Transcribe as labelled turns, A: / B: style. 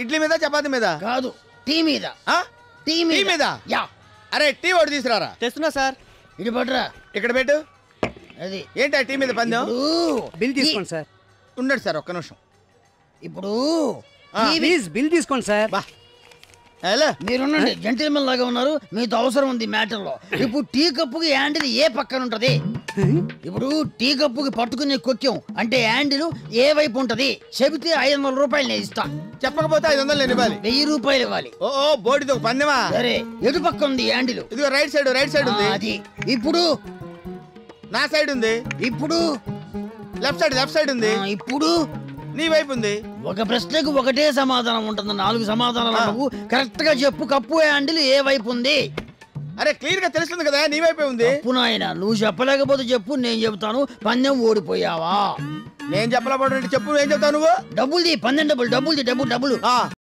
A: ఇడ్లీ మీద చపాతీ మీద
B: కాదు టీ మీద
A: ఆ?
B: టీ
A: టీ మీద?
B: మీద యా
A: అరే టీ ఒకటి తీసుకురారా
C: తెస్తున్నా సార్
B: ఇటు పట్రా
A: ఇక్కడ పెట్టు
B: అది
A: ఏంటి ఆ టీ మీద పందెం
B: ఇప్పుడు
C: బిల్ తీసుకోండి సార్
A: ఉండడు సార్ ఒక్క నిమిషం
B: ఇప్పుడు
A: ఆ,
B: టీవీ-
C: ప్లీజ్ బిల్ తీసుకోండి సార్
A: బా హలో
B: మీరున్నండి జెంటిల్మెన్ లాగా ఉన్నారు మీతో అవసరం ఉంది మ్యాటర్ లో ఇప్పుడు టీ కప్పుకి హ్యాండిల్ ఏ పక్కన ఉంటది ఇప్పుడు టీ కప్పుకి పట్టుకునే కొక్యం అంటే హ్యాండిల్ ఏ వైపు ఉంటది చెబితే ఐదు వందల రూపాయలు నేను ఇస్తా
A: చెప్పకపోతే ఐదు వందలు నేను ఇవ్వాలి
B: వెయ్యి రూపాయలు ఇవ్వాలి
A: ఓ ఓ బోర్డుది ఒక పందెమా
B: సరే ఎటు పక్క ఉంది హ్యాండిల్
A: ఇదిగో రైట్ సైడ్ రైట్ సైడ్ ఉంది
B: అది ఇప్పుడు
A: నా సైడ్ ఉంది
B: ఇప్పుడు
A: లెఫ్ట్ సైడ్ లెఫ్ట్ సైడ్ ఉంది
B: ఆ, ఇప్పుడు
A: నీ వైపు ఉంది
B: ఒక ప్రశ్నకు ఒకటే సమాధానం ఉంటుంది నాలుగు సమాధానాలు నువ్వు కరెక్ట్ గా చెప్పు కప్పు హ్యాండిల్ ఏ వైపు ఉంది
A: అరే క్లియర్ గా తెలుస్తుంది కదా నీ వైపే ఉంది
B: తప్పు నాయన నువ్వు చెప్పలేకపోతే చెప్పు నేను చెబుతాను పందెం ఓడిపోయావా
A: నేను చెప్పలేకపోతే చెప్పు ఏం చెప్తావు నువ్వు
B: డబ్బులు తీ పందెం డబ్బులు డబ్బులు తీ డబ్బులు డబ్బులు
A: ఆ